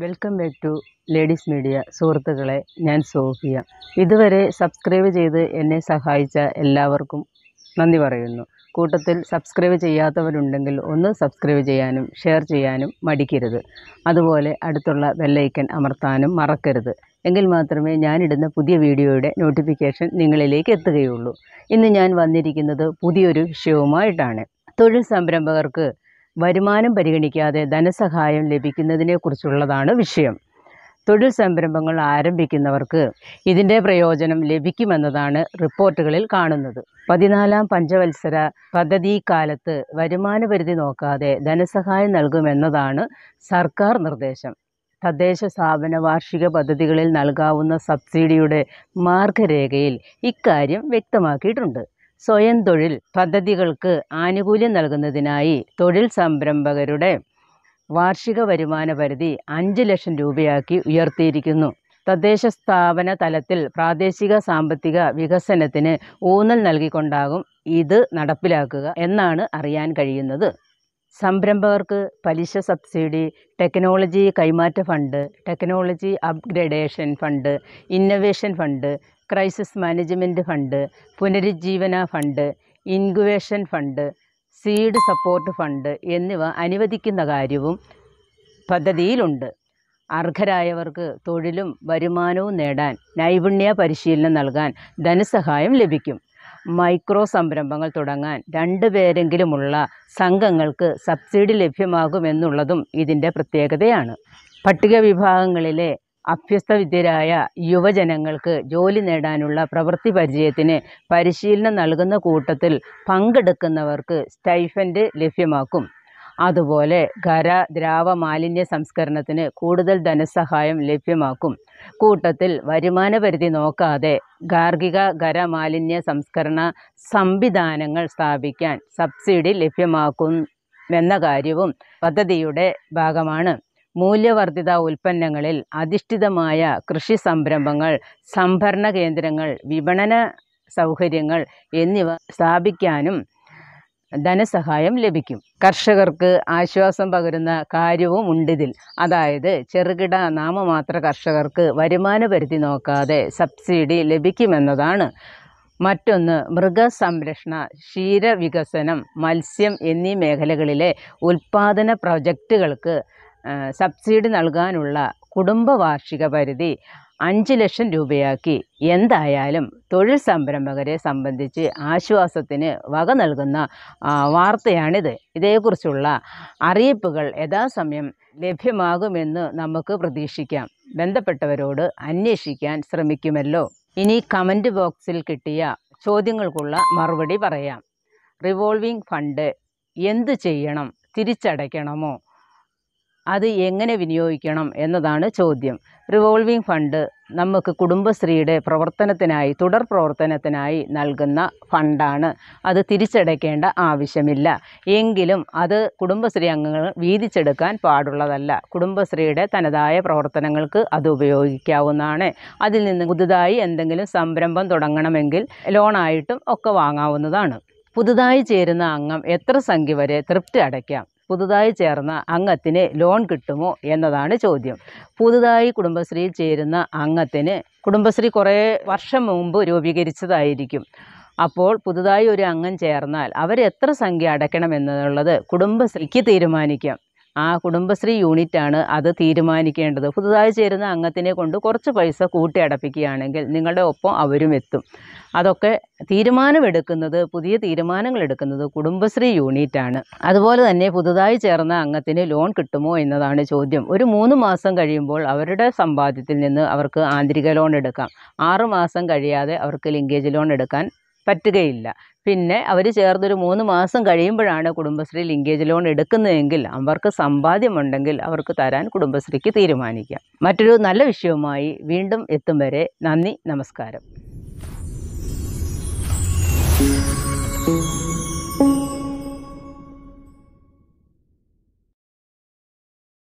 welcome back to ladies media സുഹൃത്തുക്കളെ ഞാൻ Sophia ഇതുവരെ സബ്സ്ക്രൈബ് ചെയ്ത് എന്നെ സഹായിച്ച എല്ലാവർക്കും നന്ദി പറയുന്നു കൂട്ടത്തിൽ സബ്സ്ക്രൈബ് ചെയ്യാത്തവരുണ്ടെങ്കിൽ ഒന്ന് സബ്സ്ക്രൈബ് ചെയ്യാനും ഷെയർ ചെയ്യാനും മടിക്കരുത് അതുപോലെ അടുത്തുള്ള ബെല്ലൈക്കൻ അമർത്താനും മറക്കരുത് എങ്കിൽ മാത്രമേ ഞാനിടുന്ന പുതിയ വീഡിയോയുടെ നോട്ടിഫിക്കേഷൻ നിങ്ങളിലേക്ക് എത്തുകയുള്ളൂ ഇന്ന് ഞാൻ വന്നിരിക്കുന്നത് പുതിയൊരു വിഷയവുമായിട്ടാണ് തൊഴിൽ സംരംഭകർക്ക് വരുമാനം പരിഗണിക്കാതെ ധനസഹായം ലഭിക്കുന്നതിനെക്കുറിച്ചുള്ളതാണ് വിഷയം തൊഴിൽ സംരംഭങ്ങൾ ആരംഭിക്കുന്നവർക്ക് ഇതിൻ്റെ പ്രയോജനം ലഭിക്കുമെന്നതാണ് റിപ്പോർട്ടുകളിൽ കാണുന്നത് പതിനാലാം പഞ്ചവത്സര പദ്ധതി കാലത്ത് വരുമാന പരിധി നോക്കാതെ ധനസഹായം നൽകുമെന്നതാണ് സർക്കാർ നിർദ്ദേശം തദ്ദേശ സ്ഥാപന വാർഷിക പദ്ധതികളിൽ നൽകാവുന്ന സബ്സിഡിയുടെ മാർഗരേഖയിൽ ഇക്കാര്യം വ്യക്തമാക്കിയിട്ടുണ്ട് സ്വയം തൊഴിൽ പദ്ധതികൾക്ക് ആനുകൂല്യം നൽകുന്നതിനായി തൊഴിൽ സംരംഭകരുടെ വാർഷിക വരുമാന പരിധി അഞ്ച് ലക്ഷം രൂപയാക്കി ഉയർത്തിയിരിക്കുന്നു തദ്ദേശ സ്ഥാപന തലത്തിൽ പ്രാദേശിക സാമ്പത്തിക വികസനത്തിന് ഊന്നൽ നൽകിക്കൊണ്ടാകും ഇത് നടപ്പിലാക്കുക എന്നാണ് അറിയാൻ കഴിയുന്നത് സംരംഭകർക്ക് പലിശ സബ്സിഡി ടെക്നോളജി കൈമാറ്റ fund technology upgradation fund innovation fund crisis management fund പുനരുജ്ജീവന fund incubation fund seed support fund എന്നിവ അനുവദിക്കുന്ന കാര്യവും പദ്ധതിയിലുണ്ട് അർഹരായവർക്ക് തൊഴിലും വരുമാനവും നേടാൻ നൈപുണ്യ പരിശീലനം നൽകാൻ ധനസഹായം ലഭിക്കും മൈക്രോ സംരംഭങ്ങൾ തുടങ്ങാൻ രണ്ട് പേരെങ്കിലുമുള്ള സംഘങ്ങൾക്ക് സബ്സിഡി ലഭ്യമാകുമെന്നുള്ളതും ഇതിൻ്റെ പ്രത്യേകതയാണ് പട്ടിക വിഭാഗങ്ങളിലെ അഭ്യസ്തവിദ്യരായ യുവജനങ്ങൾക്ക് ജോലി നേടാനുള്ള പ്രവൃത്തി പരിചയത്തിന് പരിശീലനം നൽകുന്ന കൂട്ടത്തിൽ പങ്കെടുക്കുന്നവർക്ക് സ്റ്റൈഫൻഡ് ലഭ്യമാക്കും അതുപോലെ ഖര ദ്രാവ മാലിന്യ സംസ്കരണത്തിന് കൂടുതൽ ധനസഹായം ലഭ്യമാക്കും കൂട്ടത്തിൽ വരുമാന പരിധി നോക്കാതെ ഗാർഹിക ഖര മാലിന്യ സംസ്കരണ സംവിധാനങ്ങൾ സ്ഥാപിക്കാൻ സബ്സിഡി ലഭ്യമാക്കുമെന്ന കാര്യവും പദ്ധതിയുടെ ഭാഗമാണ് മൂല്യവർദ്ധിത ഉൽപ്പന്നങ്ങളിൽ അധിഷ്ഠിതമായ കൃഷി സംരംഭങ്ങൾ സംഭരണ കേന്ദ്രങ്ങൾ വിപണന സൗകര്യങ്ങൾ എന്നിവ സ്ഥാപിക്കാനും ധനസഹായം ലഭിക്കും കർഷകർക്ക് ആശ്വാസം പകരുന്ന കാര്യവും ഉണ്ടിതിൽ അതായത് ചെറുകിട നാമമാത്ര കർഷകർക്ക് വരുമാന പരിധി നോക്കാതെ സബ്സിഡി ലഭിക്കുമെന്നതാണ് മറ്റൊന്ന് മൃഗസംരക്ഷണ ക്ഷീരവികസനം മത്സ്യം എന്നീ മേഖലകളിലെ ഉൽപ്പാദന പ്രൊജക്റ്റുകൾക്ക് സബ്സിഡി നൽകാനുള്ള കുടുംബ വാർഷിക പരിധി അഞ്ച് ലക്ഷം രൂപയാക്കി എന്തായാലും തൊഴിൽ സംരംഭകരെ സംബന്ധിച്ച് ആശ്വാസത്തിന് വക നൽകുന്ന വാർത്തയാണിത് ഇതേക്കുറിച്ചുള്ള അറിയിപ്പുകൾ യഥാസമയം ലഭ്യമാകുമെന്ന് നമുക്ക് പ്രതീക്ഷിക്കാം ബന്ധപ്പെട്ടവരോട് അന്വേഷിക്കാൻ ശ്രമിക്കുമല്ലോ ഇനി കമൻറ്റ് ബോക്സിൽ കിട്ടിയ ചോദ്യങ്ങൾക്കുള്ള മറുപടി പറയാം റിവോൾവിംഗ് ഫണ്ട് എന്ത് ചെയ്യണം തിരിച്ചടയ്ക്കണമോ അത് എങ്ങനെ വിനിയോഗിക്കണം എന്നതാണ് ചോദ്യം റിവോൾവിംഗ് ഫണ്ട് നമുക്ക് കുടുംബശ്രീയുടെ പ്രവർത്തനത്തിനായി തുടർ പ്രവർത്തനത്തിനായി നൽകുന്ന ഫണ്ടാണ് അത് തിരിച്ചടയ്ക്കേണ്ട ആവശ്യമില്ല എങ്കിലും അത് കുടുംബശ്രീ അംഗങ്ങൾ വീതിച്ചെടുക്കാൻ പാടുള്ളതല്ല കുടുംബശ്രീയുടെ തനതായ പ്രവർത്തനങ്ങൾക്ക് അത് ഉപയോഗിക്കാവുന്നതാണ് അതിൽ നിന്ന് പുതുതായി എന്തെങ്കിലും സംരംഭം തുടങ്ങണമെങ്കിൽ ലോണായിട്ടും ഒക്കെ വാങ്ങാവുന്നതാണ് പുതുതായി ചേരുന്ന അംഗം എത്ര സംഖ്യ വരെ തൃപ്തി അടയ്ക്കാം പുതുതായി ചേർന്ന അംഗത്തിന് ലോൺ കിട്ടുമോ എന്നതാണ് ചോദ്യം പുതുതായി കുടുംബശ്രീയിൽ ചേരുന്ന അംഗത്തിന് കുടുംബശ്രീ കുറേ വർഷം മുമ്പ് രൂപീകരിച്ചതായിരിക്കും അപ്പോൾ പുതുതായി ഒരു അംഗം ചേർന്നാൽ അവർ എത്ര സംഖ്യ അടയ്ക്കണമെന്നുള്ളത് കുടുംബശ്രീക്ക് തീരുമാനിക്കാം ആ കുടുംബശ്രീ യൂണിറ്റാണ് അത് തീരുമാനിക്കേണ്ടത് പുതുതായി ചേരുന്ന അംഗത്തിനെ കൊണ്ട് കുറച്ച് പൈസ കൂട്ടി അടപ്പിക്കുകയാണെങ്കിൽ നിങ്ങളുടെ ഒപ്പം അവരും എത്തും അതൊക്കെ തീരുമാനമെടുക്കുന്നത് പുതിയ തീരുമാനങ്ങൾ എടുക്കുന്നത് കുടുംബശ്രീ യൂണിറ്റാണ് അതുപോലെ തന്നെ പുതുതായി ചേർന്ന അംഗത്തിന് ലോൺ കിട്ടുമോ എന്നതാണ് ചോദ്യം ഒരു മൂന്ന് മാസം കഴിയുമ്പോൾ അവരുടെ സമ്പാദ്യത്തിൽ നിന്ന് അവർക്ക് ആന്തരിക ലോൺ എടുക്കാം ആറ് മാസം കഴിയാതെ അവർക്ക് ലിങ്കേജ് ലോൺ എടുക്കാൻ പറ്റുകയില്ല പിന്നെ അവർ ചേർന്നൊരു മൂന്ന് മാസം കഴിയുമ്പോഴാണ് കുടുംബശ്രീ ലിങ്കേജ് ലോൺ എടുക്കുന്നതെങ്കിൽ അവർക്ക് സമ്പാദ്യമുണ്ടെങ്കിൽ അവർക്ക് തരാൻ കുടുംബശ്രീക്ക് തീരുമാനിക്കാം മറ്റൊരു നല്ല വിഷയവുമായി വീണ്ടും എത്തും വരെ നന്ദി നമസ്കാരം